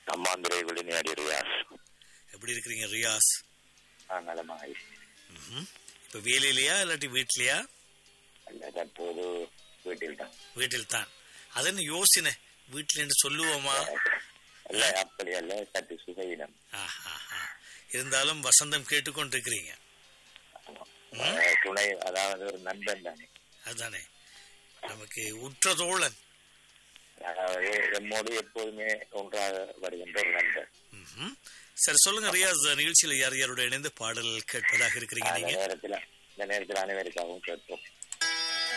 அம்மாந்துரை விழிநாடி ரியாஸ் எப்படி இருக்கிறீங்க ரியாஸ் நான் நலமாக ம்ஹும். இப்ப வேலையிலையா இல்லாட்டி வீட்லயா அல்ல தற்போது வீட்டில் தான் வீட்டில் தான் அது என்ன யோசனை வீட்டில் என்று சொல்லுவோமா அல்ல அப்படி அல்ல சற்று சுகையினம் ஆஹா, ஆஹா. இருந்தாலும் வசந்தம் கேட்டுக்கொண்டிருக்கிறீங்க அஹ், துணை அதாவது ஒரு நண்பன் தானே அதுதானே நமக்கு உற்ற தோழன் அதாவது எம்மோடு எப்போதுமே ஒன்றாக வருகின்ற ஒரு நண்பன் ம்ஹும். சரி சொல்லுங்க ரியாஸ் நிகழ்ச்சியில யார் யாரோட இணைந்து பாடல் கேட்பதாக இருக்கிறீங்க அந்த நீங்க நேரத்தில் இந்த நேரத்தில் அனைவருக்காகவும் கேட்போம்